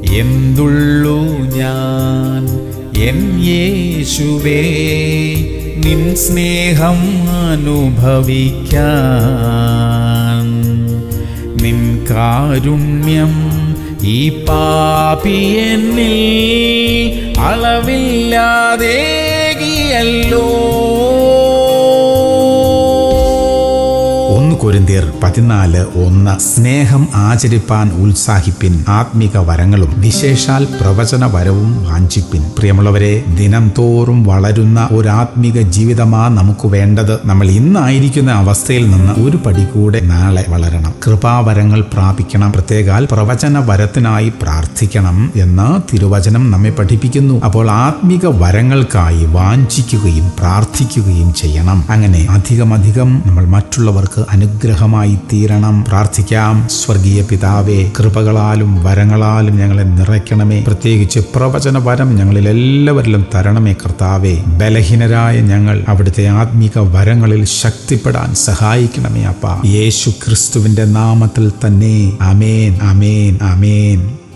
എന്തുള്ളൂ ഞാൻ എൻ യേശുവേ നിൻ സ്നേഹം അനുഭവിക്കാൻ നിൻ കാരുണ്യം ഈ പാപിയെന്നിൽ അളവില്ലാതേകിയല്ലോ ഒന്ന് കൊരിന്തിയർ പതിനാല് ഒന്ന് സ്നേഹം ആചരിപ്പാൻ ഉത്സാഹിപ്പിൻ ആത്മിക വരങ്ങളും വിശേഷാൽ പ്രവചന വരവും വാഞ്ചിപ്പിൻ പ്രിയമുള്ളവരെ ദിനം തോറും വളരുന്ന ഒരു ആത്മിക ജീവിതമാ നമുക്ക് വേണ്ടത് നമ്മൾ ഇന്നായിരിക്കുന്ന അവസ്ഥയിൽ നിന്ന് ഒരു പടി കൂടെ നാളെ വളരണം കൃപാവരങ്ങൾ പ്രാപിക്കണം പ്രത്യേകാൽ പ്രവചന വരത്തിനായി പ്രാർത്ഥിക്കണം എന്ന് തിരുവചനം നമ്മെ പഠിപ്പിക്കുന്നു അപ്പോൾ ആത്മിക വരങ്ങൾക്കായി വാഞ്ചിക്കുകയും പ്രാർത്ഥിക്കുകയും ചെയ്യണം അങ്ങനെ അധികമധികം നമ്മൾ മറ്റുള്ളവർക്ക് അനുഗ്രഹമായി തീരണം പ്രാർത്ഥിക്കാം സ്വർഗീയ പിതാവേ കൃപകളാലും വരങ്ങളാലും ഞങ്ങളെ നിറയ്ക്കണമേ പ്രത്യേകിച്ച് പ്രവചന വരം ഞങ്ങളിൽ എല്ലാവരിലും തരണമേ കർത്താവേ ബലഹീനരായ ഞങ്ങൾ അവിടുത്തെ ആത്മീക വരങ്ങളിൽ ശക്തിപ്പെടാൻ സഹായിക്കണമേ അപ്പ യേശു ക്രിസ്തുവിന്റെ നാമത്തിൽ തന്നെ അമേൻ അമേൻ അമേൻ